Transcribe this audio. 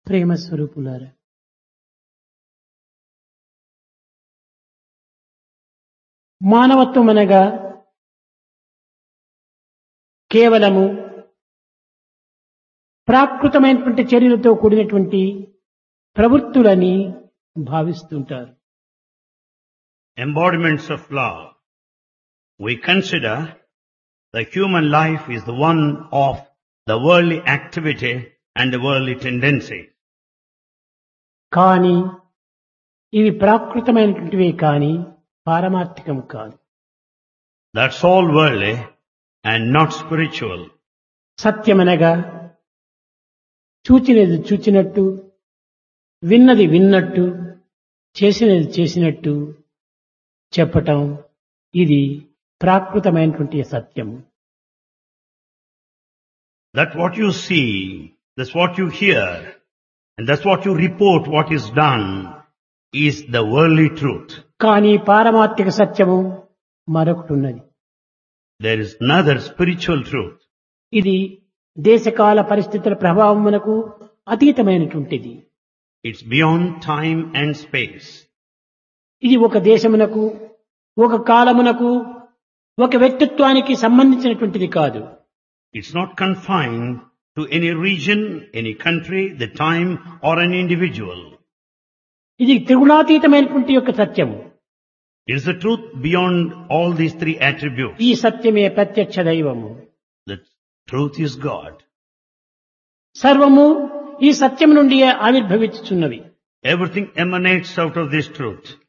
ప్రేమ స్వరూపులారా మానవత్వం అనగా కేవలము ప్రాకృతమైనటువంటి చర్యలతో కూడినటువంటి ప్రవృత్తులని భావిస్తుంటారు embodiments of love. We consider the human life is the one of the worldly activity and the worldly tendency. కానీ ఇవి ప్రాకృతమైనటువంటివే కానీ పారమార్థికం కాదు That's all worldly and not spiritual. సత్యమనగా చూచినది చూచినట్టు విన్నది విన్నట్టు చేసినది చేసినట్టు చెప్పటం ఇది ప్రాకృతమైనటువంటి సత్యము That what you see, that's what you hear, and that's what you report what is done is the worldly truth. కానీ పారమార్థిక సత్యము మరొకటి ఉన్నది There is another spiritual truth. ఇది దేశకాల పరిస్థితుల ప్రభావమునకు అతీతమైనటువంటిది It's beyond time and space. ఇది ఒక దేశమునకు ఒక కాలమునకు ఒక వ్యక్తిత్వానికి సంబంధించినటువంటిది కాదు It's not confined to any region, any country, the time, or an individual. ఇది త్రిగుణాతీతమైనటువంటి యొక్క సత్యము It is the truth beyond all these three attributes. ఈ సత్యమే ప్రత్యక్ష దైవము The truth is God. సర్వము ఈ సత్యం నుండి ఆవిర్భవించుచున్నవి Everything emanates out of this truth.